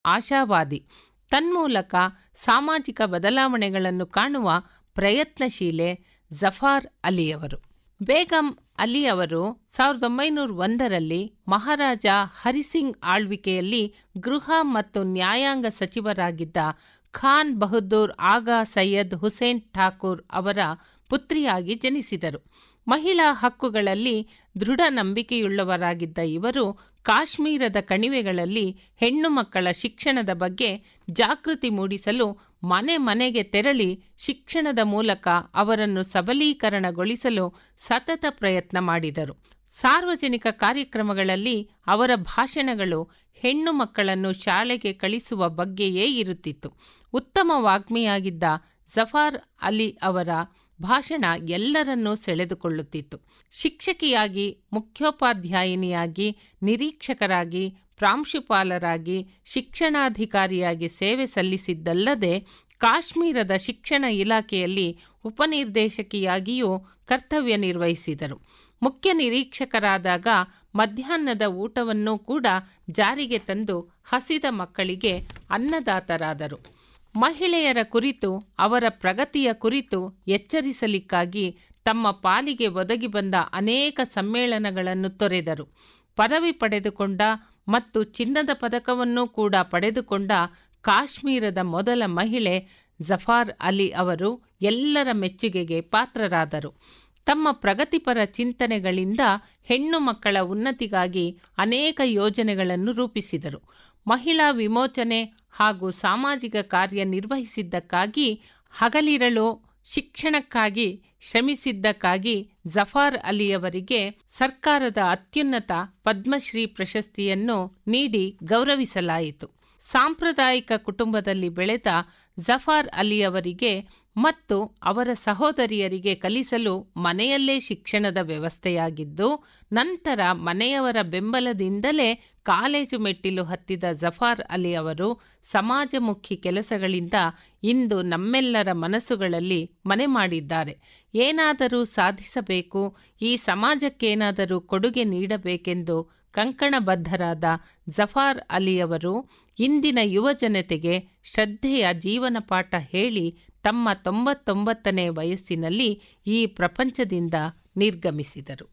ಆಶಾವಾದಿ ತನ್ಮೂಲಕ ಸಾಮಾಜಿಕ ಬದಲಾವಣೆಗಳನ್ನು ಕಾಣುವ ಪ್ರಯತ್ನಶೀಲೆ ಜಫಾರ್ ಅಲಿಯವರು ಬೇಗಂ ಅಲಿಯವರು ಸಾವಿರದ ಒಂಬೈನೂರ ಒಂದರಲ್ಲಿ ಮಹಾರಾಜ ಹರಿಸಿಂಗ್ ಆಳ್ವಿಕೆಯಲ್ಲಿ ಗೃಹ ಮತ್ತು ನ್ಯಾಯಾಂಗ ಸಚಿವರಾಗಿದ್ದ ಖಾನ್ ಬಹದ್ದೂರ್ ಆಗಾ ಸೈಯದ್ ಹುಸೇನ್ ಠಾಕೂರ್ ಅವರ ಪುತ್ರಿಯಾಗಿ ಜನಿಸಿದರು ಮಹಿಳಾ ಹಕ್ಕುಗಳಲ್ಲಿ ದೃಢ ನಂಬಿಕೆಯುಳ್ಳವರಾಗಿದ್ದ ಇವರು ಕಾಶ್ಮೀರದ ಕಣಿವೆಗಳಲ್ಲಿ ಹೆಣ್ಣು ಮಕ್ಕಳ ಶಿಕ್ಷಣದ ಬಗ್ಗೆ ಜಾಗೃತಿ ಮೂಡಿಸಲು ಮನೆ ಮನೆಗೆ ತೆರಳಿ ಶಿಕ್ಷಣದ ಮೂಲಕ ಅವರನ್ನು ಸಬಲೀಕರಣಗೊಳಿಸಲು ಸತತ ಪ್ರಯತ್ನ ಮಾಡಿದರು ಸಾರ್ವಜನಿಕ ಕಾರ್ಯಕ್ರಮಗಳಲ್ಲಿ ಅವರ ಭಾಷಣಗಳು ಹೆಣ್ಣು ಮಕ್ಕಳನ್ನು ಶಾಲೆಗೆ ಕಳಿಸುವ ಬಗ್ಗೆಯೇ ಇರುತ್ತಿತ್ತು ಉತ್ತಮ ವಾಗ್ಮಿಯಾಗಿದ್ದ ಜಫಾರ್ ಅಲಿ ಅವರ ಭಾಷಣ ಎಲ್ಲರನ್ನೂ ಸೆಳೆದುಕೊಳ್ಳುತ್ತಿತ್ತು ಶಿಕ್ಷಕಿಯಾಗಿ ಮುಖ್ಯೋಪಾಧ್ಯಾಯಿನಿಯಾಗಿ ನಿರೀಕ್ಷಕರಾಗಿ ಪ್ರಾಂಶುಪಾಲರಾಗಿ ಶಿಕ್ಷಣಾಧಿಕಾರಿಯಾಗಿ ಸೇವೆ ಸಲ್ಲಿಸಿದ್ದಲ್ಲದೆ ಕಾಶ್ಮೀರದ ಶಿಕ್ಷಣ ಇಲಾಖೆಯಲ್ಲಿ ಉಪನಿರ್ದೇಶಕಿಯಾಗಿಯೂ ಕರ್ತವ್ಯ ನಿರ್ವಹಿಸಿದರು ಮುಖ್ಯ ನಿರೀಕ್ಷಕರಾದಾಗ ಮಧ್ಯಾಹ್ನದ ಊಟವನ್ನೂ ಕೂಡ ಜಾರಿಗೆ ತಂದು ಹಸಿದ ಮಕ್ಕಳಿಗೆ ಅನ್ನದಾತರಾದರು ಮಹಿಳೆಯರ ಕುರಿತು ಅವರ ಪ್ರಗತಿಯ ಕುರಿತು ಎಚ್ಚರಿಸಲಿಕ್ಕಾಗಿ ತಮ್ಮ ಪಾಲಿಗೆ ಒದಗಿ ಬಂದ ಅನೇಕ ಸಮ್ಮೇಳನಗಳನ್ನು ತೊರೆದರು ಪದವಿ ಪಡೆದುಕೊಂಡ ಮತ್ತು ಚಿನ್ನದ ಪದಕವನ್ನೂ ಕೂಡ ಪಡೆದುಕೊಂಡ ಕಾಶ್ಮೀರದ ಮೊದಲ ಮಹಿಳೆ ಜಫಾರ್ ಅಲಿ ಅವರು ಎಲ್ಲರ ಮೆಚ್ಚುಗೆಗೆ ಪಾತ್ರರಾದರು ತಮ್ಮ ಪ್ರಗತಿಪರ ಚಿಂತನೆಗಳಿಂದ ಹೆಣ್ಣು ಮಕ್ಕಳ ಉನ್ನತಿಗಾಗಿ ಅನೇಕ ಯೋಜನೆಗಳನ್ನು ರೂಪಿಸಿದರು ಮಹಿಳಾ ವಿಮೋಚನೆ ಹಾಗೂ ಸಾಮಾಜಿಕ ಕಾರ್ಯ ನಿರ್ವಹಿಸಿದ್ದಕ್ಕಾಗಿ ಹಗಲಿರಳು ಶಿಕ್ಷಣಕ್ಕಾಗಿ ಶ್ರಮಿಸಿದ್ದಕ್ಕಾಗಿ ಜಫಾರ್ ಅಲಿಯವರಿಗೆ ಸರ್ಕಾರದ ಅತ್ಯುನ್ನತ ಪದ್ಮಶ್ರೀ ಪ್ರಶಸ್ತಿಯನ್ನು ನೀಡಿ ಗೌರವಿಸಲಾಯಿತು ಸಾಂಪ್ರದಾಯಿಕ ಕುಟುಂಬದಲ್ಲಿ ಬೆಳೆದ ಜಫಾರ್ ಅಲಿಯವರಿಗೆ ಮತ್ತು ಅವರ ಸಹೋದರಿಯರಿಗೆ ಕಲಿಸಲು ಮನೆಯಲ್ಲೇ ಶಿಕ್ಷಣದ ವ್ಯವಸ್ಥೆಯಾಗಿದ್ದು ನಂತರ ಮನೆಯವರ ಬೆಂಬಲದಿಂದಲೇ ಕಾಲೇಜು ಮೆಟ್ಟಿಲು ಹತ್ತಿದ ಜಫಾರ್ ಅಲಿ ಅವರು ಸಮಾಜಮುಖಿ ಕೆಲಸಗಳಿಂದ ಇಂದು ನಮ್ಮೆಲ್ಲರ ಮನಸ್ಸುಗಳಲ್ಲಿ ಮನೆ ಮಾಡಿದ್ದಾರೆ ಏನಾದರೂ ಸಾಧಿಸಬೇಕು ಈ ಸಮಾಜಕ್ಕೇನಾದರೂ ಕೊಡುಗೆ ನೀಡಬೇಕೆಂದು ಕಂಕಣಬದ್ಧರಾದ ಜಫಾರ್ ಅಲಿಯವರು ಇಂದಿನ ಯುವ ಜನತೆಗೆ ಶ್ರದ್ಧೆಯ ಜೀವನ ಪಾಠ ಹೇಳಿ ತಮ್ಮ ತೊಂಬತ್ತೊಂಬತ್ತನೇ ವಯಸ್ಸಿನಲ್ಲಿ ಈ ಪ್ರಪಂಚದಿಂದ ನಿರ್ಗಮಿಸಿದರು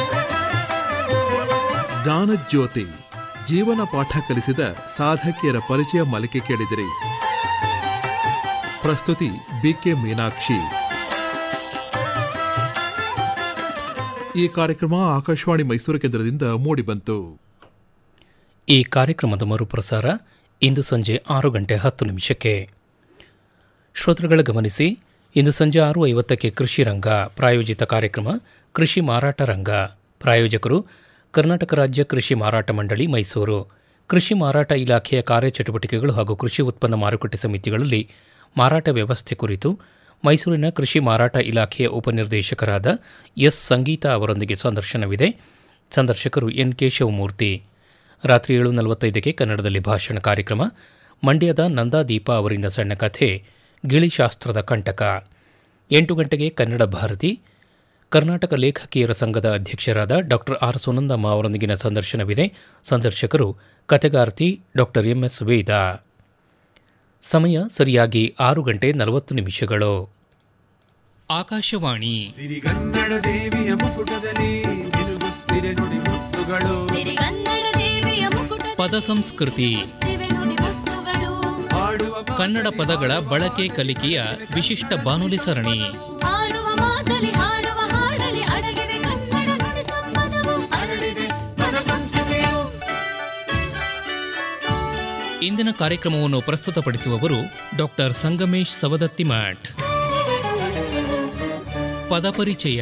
ಜ್ಞಾನಜ್ಯೋತಿ ಜೀವನ ಪಾಠ ಕಲಿಸಿದ ಸಾಧಕಿಯರ ಪರಿಚಯ ಮಾಲಿಕೆ ಕೇಳಿದಿರಿ ಪ್ರಸ್ತುತಿ ಬಿಕೆ ಮೀನಾಕ್ಷಿ ಈ ಕಾರ್ಯಕ್ರಮ ಆಕಾಶವಾಣಿ ಮೈಸೂರು ಕೇಂದ್ರದಿಂದ ಮೂಡಿಬಂತು ಈ ಕಾರ್ಯಕ್ರಮದ ಮರುಪ್ರಸಾರ ಇಂದು ಸಂಜೆ ಆರು ಗಂಟೆ ಹತ್ತು ನಿಮಿಷಕ್ಕೆ ಶ್ರೋತೃಗಳ ಗಮನಿಸಿ ಇಂದು ಸಂಜೆ ಆರು ಐವತ್ತಕ್ಕೆ ಕೃಷಿ ರಂಗ ಪ್ರಾಯೋಜಿತ ಕಾರ್ಯಕ್ರಮ ಕೃಷಿ ಮಾರಾಟ ರಂಗ ಪ್ರಾಯೋಜಕರು ಕರ್ನಾಟಕ ರಾಜ್ಯ ಕೃಷಿ ಮಾರಾಟ ಮಂಡಳಿ ಮೈಸೂರು ಕೃಷಿ ಮಾರಾಟ ಇಲಾಖೆಯ ಕಾರ್ಯಚಟುವಟಿಕೆಗಳು ಹಾಗೂ ಕೃಷಿ ಉತ್ಪನ್ನ ಮಾರುಕಟ್ಟೆ ಸಮಿತಿಗಳಲ್ಲಿ ಮಾರಾಟ ವ್ಯವಸ್ಥೆ ಕುರಿತು ಮೈಸೂರಿನ ಕೃಷಿ ಮಾರಾಟ ಇಲಾಖೆಯ ಉಪನಿರ್ದೇಶಕರಾದ ಎಸ್ ಸಂಗೀತಾ ಅವರೊಂದಿಗೆ ಸಂದರ್ಶನವಿದೆ ಸಂದರ್ಶಕರು ಎನ್ ಕೆ ಶಿವಮೂರ್ತಿ ರಾತ್ರಿ ಏಳು ನಲವತ್ತೈದಕ್ಕೆ ಕನ್ನಡದಲ್ಲಿ ಭಾಷಣ ಕಾರ್ಯಕ್ರಮ ಮಂಡ್ಯದ ನಂದಾದೀಪ ಅವರಿಂದ ಸಣ್ಣ ಕಥೆ ಗಿಳಿಶಾಸ್ತ್ರದ ಕಂಟಕ ಎಂಟು ಗಂಟೆಗೆ ಕನ್ನಡ ಭಾರತಿ ಕರ್ನಾಟಕ ಲೇಖಕಿಯರ ಸಂಘದ ಅಧ್ಯಕ್ಷರಾದ ಡಾಕ್ಟರ್ ಆರ್ ಸುನಂದಮ್ಮ ಅವರೊಂದಿಗಿನ ಸಂದರ್ಶನವಿದೆ ಸಂದರ್ಶಕರು ಕಥೆಗಾರ್ತಿ ಡಾಕ್ಟರ್ ಎಂಎಸ್ ವೇದ ಸಮಯ ಸರಿಯಾಗಿ ಆರು ಗಂಟೆ ನಲವತ್ತು ನಿಮಿಷಗಳು ಆಕಾಶವಾಣಿ ಸಿರಿಗನ್ನಡ ದೇವಿಯ ಮುಕುಟದಲ್ಲಿ ನಿಲುಗುತ್ತಿರೆ ನುಡಿ ಮುತ್ತುಗಳು ಸಿರಿಗನ್ನಡ ದೇವಿಯ ಮುಕುಟ ಪದ ಸಂಸ್ಕೃತಿ ದಿವೆ ನುಡಿ ಮುತ್ತುಗಳು ಹಾಡುವ ಕನ್ನಡ ಪದಗಳ ಬಳಕೆ ಕಲಿಕೆಯ ವಿಶಿಷ್ಟ ಬಾನುಲಿ ಸರಣಿ ಹಾಡುವ ಮಾತಲಿ ಹಾಡುವ ಹಾಡಲಿ ಅಡಗಿವೆ ಕನ್ನಡ ನುಡಿ ಸಂಪದವು ಅರಳಿದೆ ಪದ ಸಂಸ್ಕೃತಿಯು ಇಂದಿನ ಕಾರ್ಯಕ್ರಮವನ್ನು ಪ್ರಸ್ತುತಪಡಿಸುವವರು ಡಾಕ್ಟರ್ ಸಂಗಮೇಶ್ ಸವದತ್ತಿ ಮಠ್ ಪದಪರಿಚಯ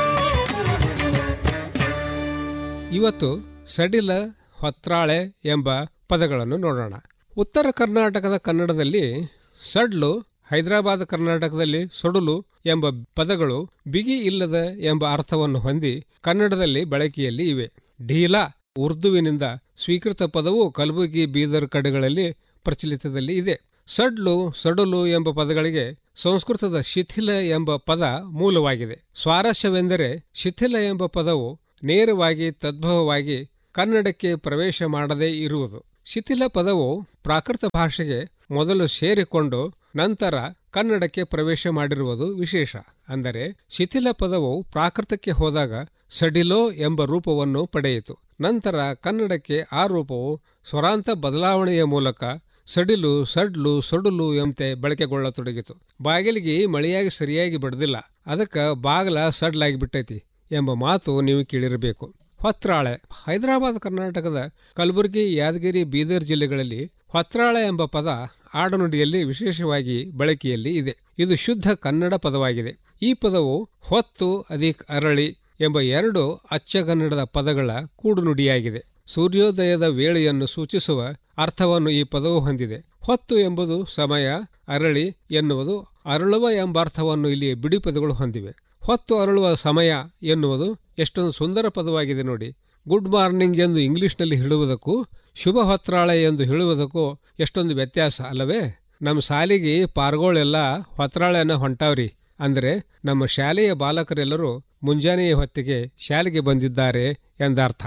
ಇವತ್ತು ಸಡಿಲ ಹೊತ್ರಾಳೆ ಎಂಬ ಪದಗಳನ್ನು ನೋಡೋಣ ಉತ್ತರ ಕರ್ನಾಟಕದ ಕನ್ನಡದಲ್ಲಿ ಸಡ್ಲು ಹೈದರಾಬಾದ್ ಕರ್ನಾಟಕದಲ್ಲಿ ಸೊಡಲು ಎಂಬ ಪದಗಳು ಬಿಗಿ ಇಲ್ಲದ ಎಂಬ ಅರ್ಥವನ್ನು ಹೊಂದಿ ಕನ್ನಡದಲ್ಲಿ ಬಳಕೆಯಲ್ಲಿ ಇವೆ ಢೀಲಾ ಉರ್ದುವಿನಿಂದ ಸ್ವೀಕೃತ ಪದವು ಕಲಬುರಗಿ ಬೀದರ್ ಕಡೆಗಳಲ್ಲಿ ಪ್ರಚಲಿತದಲ್ಲಿ ಇದೆ ಸಡ್ಲು ಸಡಲು ಎಂಬ ಪದಗಳಿಗೆ ಸಂಸ್ಕೃತದ ಶಿಥಿಲ ಎಂಬ ಪದ ಮೂಲವಾಗಿದೆ ಸ್ವಾರಸ್ಯವೆಂದರೆ ಶಿಥಿಲ ಎಂಬ ಪದವು ನೇರವಾಗಿ ತದ್ಭವವಾಗಿ ಕನ್ನಡಕ್ಕೆ ಪ್ರವೇಶ ಮಾಡದೇ ಇರುವುದು ಶಿಥಿಲ ಪದವು ಪ್ರಾಕೃತ ಭಾಷೆಗೆ ಮೊದಲು ಸೇರಿಕೊಂಡು ನಂತರ ಕನ್ನಡಕ್ಕೆ ಪ್ರವೇಶ ಮಾಡಿರುವುದು ವಿಶೇಷ ಅಂದರೆ ಶಿಥಿಲ ಪದವು ಪ್ರಾಕೃತಕ್ಕೆ ಹೋದಾಗ ಸಡಿಲೋ ಎಂಬ ರೂಪವನ್ನು ಪಡೆಯಿತು ನಂತರ ಕನ್ನಡಕ್ಕೆ ಆ ರೂಪವು ಸ್ವರಾಂತ ಬದಲಾವಣೆಯ ಮೂಲಕ ಸಡಿಲು ಸಡ್ಲು ಸೊಡಲು ಎಂತೆ ಬಳಕೆಗೊಳ್ಳತೊಡಗಿತು ಬಾಗಿಲಿಗೆ ಮಳೆಯಾಗಿ ಸರಿಯಾಗಿ ಬಡ್ದಿಲ್ಲ ಅದಕ್ಕೆ ಬಾಗಲ ಸಡ್ಲಾಗಿ ಬಿಟ್ಟೈತಿ ಎಂಬ ಮಾತು ನೀವು ಕೇಳಿರಬೇಕು ಹೊತ್ರಾಳೆ ಹೈದರಾಬಾದ್ ಕರ್ನಾಟಕದ ಕಲಬುರಗಿ ಯಾದಗಿರಿ ಬೀದರ್ ಜಿಲ್ಲೆಗಳಲ್ಲಿ ಹೊತ್ರಾಳೆ ಎಂಬ ಪದ ಆಡುನುಡಿಯಲ್ಲಿ ವಿಶೇಷವಾಗಿ ಬಳಕೆಯಲ್ಲಿ ಇದೆ ಇದು ಶುದ್ಧ ಕನ್ನಡ ಪದವಾಗಿದೆ ಈ ಪದವು ಹೊತ್ತು ಅಧಿಕ್ ಅರಳಿ ಎಂಬ ಎರಡು ಅಚ್ಚಗನ್ನಡದ ಪದಗಳ ಕೂಡುನುಡಿಯಾಗಿದೆ ಸೂರ್ಯೋದಯದ ವೇಳೆಯನ್ನು ಸೂಚಿಸುವ ಅರ್ಥವನ್ನು ಈ ಪದವು ಹೊಂದಿದೆ ಹೊತ್ತು ಎಂಬುದು ಸಮಯ ಅರಳಿ ಎನ್ನುವುದು ಅರಳುವ ಎಂಬ ಅರ್ಥವನ್ನು ಇಲ್ಲಿ ಬಿಡಿ ಪದಗಳು ಹೊಂದಿವೆ ಹೊತ್ತು ಅರಳುವ ಸಮಯ ಎನ್ನುವುದು ಎಷ್ಟೊಂದು ಸುಂದರ ಪದವಾಗಿದೆ ನೋಡಿ ಗುಡ್ ಮಾರ್ನಿಂಗ್ ಎಂದು ಇಂಗ್ಲಿಷ್ನಲ್ಲಿ ಹೇಳುವುದಕ್ಕೂ ಶುಭ ಹೊತ್ರಾಳೆ ಎಂದು ಹೇಳುವುದಕ್ಕೂ ಎಷ್ಟೊಂದು ವ್ಯತ್ಯಾಸ ಅಲ್ಲವೇ ನಮ್ಮ ಶಾಲೆಗೆ ಪಾರ್ಗೋಳೆಲ್ಲ ಹೊತ್ರಾಳೆಯನ್ನ ಹೊಂಟಾವ್ರಿ ಅಂದರೆ ನಮ್ಮ ಶಾಲೆಯ ಬಾಲಕರೆಲ್ಲರೂ ಮುಂಜಾನೆಯ ಹೊತ್ತಿಗೆ ಶಾಲೆಗೆ ಬಂದಿದ್ದಾರೆ ಎಂದರ್ಥ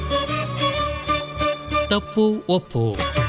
ತಪ್ಪು ಒಪ್ಪು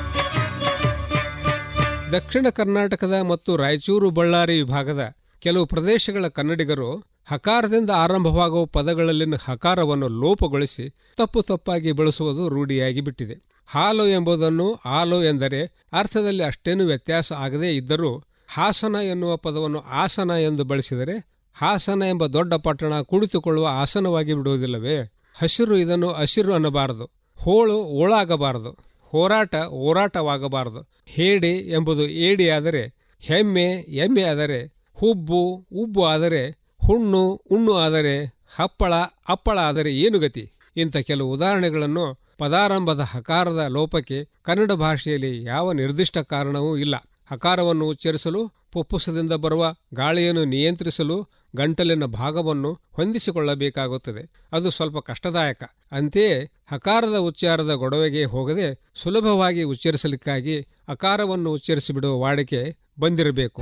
ದಕ್ಷಿಣ ಕರ್ನಾಟಕದ ಮತ್ತು ರಾಯಚೂರು ಬಳ್ಳಾರಿ ವಿಭಾಗದ ಕೆಲವು ಪ್ರದೇಶಗಳ ಕನ್ನಡಿಗರು ಹಕಾರದಿಂದ ಆರಂಭವಾಗುವ ಪದಗಳಲ್ಲಿನ ಹಕಾರವನ್ನು ಲೋಪಗೊಳಿಸಿ ತಪ್ಪು ತಪ್ಪಾಗಿ ಬಳಸುವುದು ರೂಢಿಯಾಗಿ ಬಿಟ್ಟಿದೆ ಹಾಲು ಎಂಬುದನ್ನು ಹಾಲು ಎಂದರೆ ಅರ್ಥದಲ್ಲಿ ಅಷ್ಟೇನೂ ವ್ಯತ್ಯಾಸ ಆಗದೇ ಇದ್ದರೂ ಹಾಸನ ಎನ್ನುವ ಪದವನ್ನು ಆಸನ ಎಂದು ಬಳಸಿದರೆ ಹಾಸನ ಎಂಬ ದೊಡ್ಡ ಪಟ್ಟಣ ಕುಳಿತುಕೊಳ್ಳುವ ಆಸನವಾಗಿ ಬಿಡುವುದಿಲ್ಲವೇ ಹಸಿರು ಇದನ್ನು ಹಸಿರು ಅನ್ನಬಾರದು ಹೋಳು ಓಳಾಗಬಾರದು ಹೋರಾಟ ಹೋರಾಟವಾಗಬಾರದು ಹೇಡಿ ಎಂಬುದು ಏಡಿ ಆದರೆ ಹೆಮ್ಮೆ ಎಮ್ಮೆ ಆದರೆ ಹುಬ್ಬು ಉಬ್ಬು ಆದರೆ ಹುಣ್ಣು ಉಣ್ಣು ಆದರೆ ಹಪ್ಪಳ ಅಪ್ಪಳ ಆದರೆ ಏನು ಗತಿ ಇಂಥ ಕೆಲವು ಉದಾಹರಣೆಗಳನ್ನು ಪದಾರಂಭದ ಹಕಾರದ ಲೋಪಕ್ಕೆ ಕನ್ನಡ ಭಾಷೆಯಲ್ಲಿ ಯಾವ ನಿರ್ದಿಷ್ಟ ಕಾರಣವೂ ಇಲ್ಲ ಹಕಾರವನ್ನು ಉಚ್ಚರಿಸಲು ಪುಪ್ಪುಸದಿಂದ ಬರುವ ಗಾಳಿಯನ್ನು ನಿಯಂತ್ರಿಸಲು ಗಂಟಲಿನ ಭಾಗವನ್ನು ಹೊಂದಿಸಿಕೊಳ್ಳಬೇಕಾಗುತ್ತದೆ ಅದು ಸ್ವಲ್ಪ ಕಷ್ಟದಾಯಕ ಅಂತೆಯೇ ಹಕಾರದ ಉಚ್ಚಾರದ ಗೊಡವೆಗೆ ಹೋಗದೆ ಸುಲಭವಾಗಿ ಉಚ್ಚರಿಸಲಿಕ್ಕಾಗಿ ಅಕಾರವನ್ನು ಉಚ್ಚರಿಸಿಬಿಡುವ ವಾಡಿಕೆ ಬಂದಿರಬೇಕು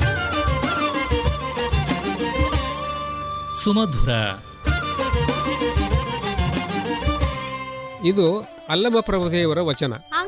ಸುಮಧುರ ಇದು ಅಲ್ಲಮ ಪ್ರಭುದೇವರ ವಚನ